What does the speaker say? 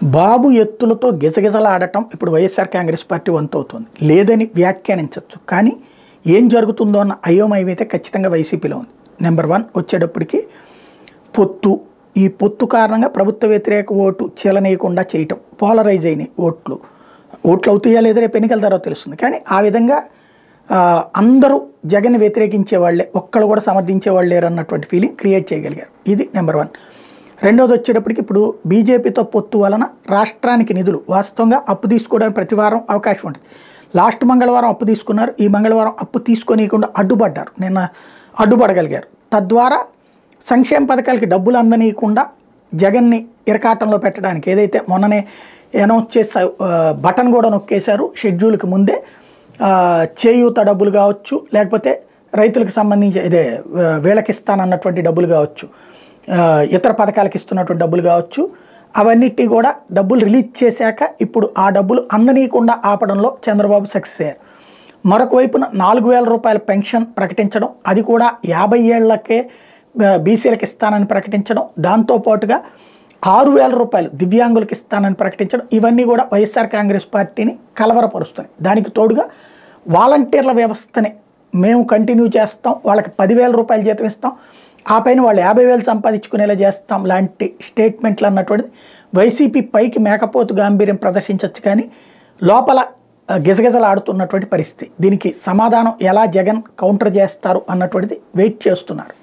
బాబు ఎత్తులతో గిజగిజలాడటం ఇప్పుడు వైఎస్ఆర్ కాంగ్రెస్ పార్టీ వంతు అవుతుంది లేదని వ్యాఖ్యానించవచ్చు కానీ ఏం జరుగుతుందో అన్న అయోమయం అయితే ఖచ్చితంగా వైసీపీలో ఉంది నెంబర్ వన్ వచ్చేటప్పటికి పొత్తు ఈ పొత్తు కారణంగా ప్రభుత్వ వ్యతిరేక ఓటు చీలనీయకుండా చేయటం పోలరైజ్ అయినాయి ఓట్లు ఓట్లు అవుతాయా లేదా రేపు ఎన్నికల తర్వాత తెలుస్తుంది కానీ ఆ విధంగా ఆ, అందరూ జగన్ వ్యతిరేకించే వాళ్ళే ఒక్కళ్ళు కూడా సమర్థించే వాళ్ళు లేరు అన్నటువంటి ఫీలింగ్ క్రియేట్ చేయగలిగారు ఇది నెంబర్ వన్ రెండోది వచ్చేటప్పటికి ఇప్పుడు బీజేపీతో పొత్తు వలన రాష్ట్రానికి నిధులు వాస్తవంగా అప్పు తీసుకోవడానికి ప్రతి వారం అవకాశం ఉంటుంది లాస్ట్ మంగళవారం అప్పు తీసుకున్నారు ఈ మంగళవారం అప్పు తీసుకోనీయకుండా అడ్డుపడ్డారు నిన్న అడ్డుపడగలిగారు తద్వారా సంక్షేమ పథకాలకి డబ్బులు అందనీయకుండా జగన్ని ఇరకాటంలో పెట్టడానికి ఏదైతే మొన్ననే అనౌన్స్ చేసా ఆ, బటన్ కూడా నొక్కేశారు షెడ్యూల్కి ముందే ఆ, చేయూత డబ్బులు కావచ్చు లేకపోతే రైతులకు సంబంధించి ఇదే ఆ, వీళ్ళకి ఇస్తానన్నటువంటి డబ్బులు కావచ్చు ఆ, ఇతర పథకాలకు ఇస్తున్నటువంటి డబ్బులు కావచ్చు అవన్నిటి కూడా డబ్బులు రిలీజ్ చేశాక ఇప్పుడు ఆ డబ్బులు అందనీయకుండా ఆపడంలో చంద్రబాబు సక్సెస్ అయ్యారు మరొక వైపున నాలుగు వేల రూపాయల పెన్షన్ ప్రకటించడం అది కూడా యాభై ఏళ్లకే ఆ, బీసీలకు ఇస్తానని ప్రకటించడం దాంతోపాటుగా ఆరు వేల రూపాయలు దివ్యాంగులకు ఇస్తానని ప్రకటించడం ఇవన్నీ కూడా వైఎస్ఆర్ కాంగ్రెస్ పార్టీని కలవరపరుస్తున్నాయి దానికి తోడుగా వాలంటీర్ల వ్యవస్థని మేము కంటిన్యూ చేస్తాం వాళ్ళకి పదివేల రూపాయలు జీతం ఇస్తాం ఆ పైన వాళ్ళు యాభై వేలు సంపాదించుకునేలా చేస్తాం లాంటి స్టేట్మెంట్లు అన్నటువంటిది వైసీపీ పైకి మేకపోతు గాంభీర్యం ప్రదర్శించవచ్చు కానీ లోపల ఆ, గిజగిజలాడుతున్నటువంటి పరిస్థితి దీనికి సమాధానం ఎలా జగన్ కౌంటర్ చేస్తారు అన్నటువంటిది వెయిట్ చేస్తున్నారు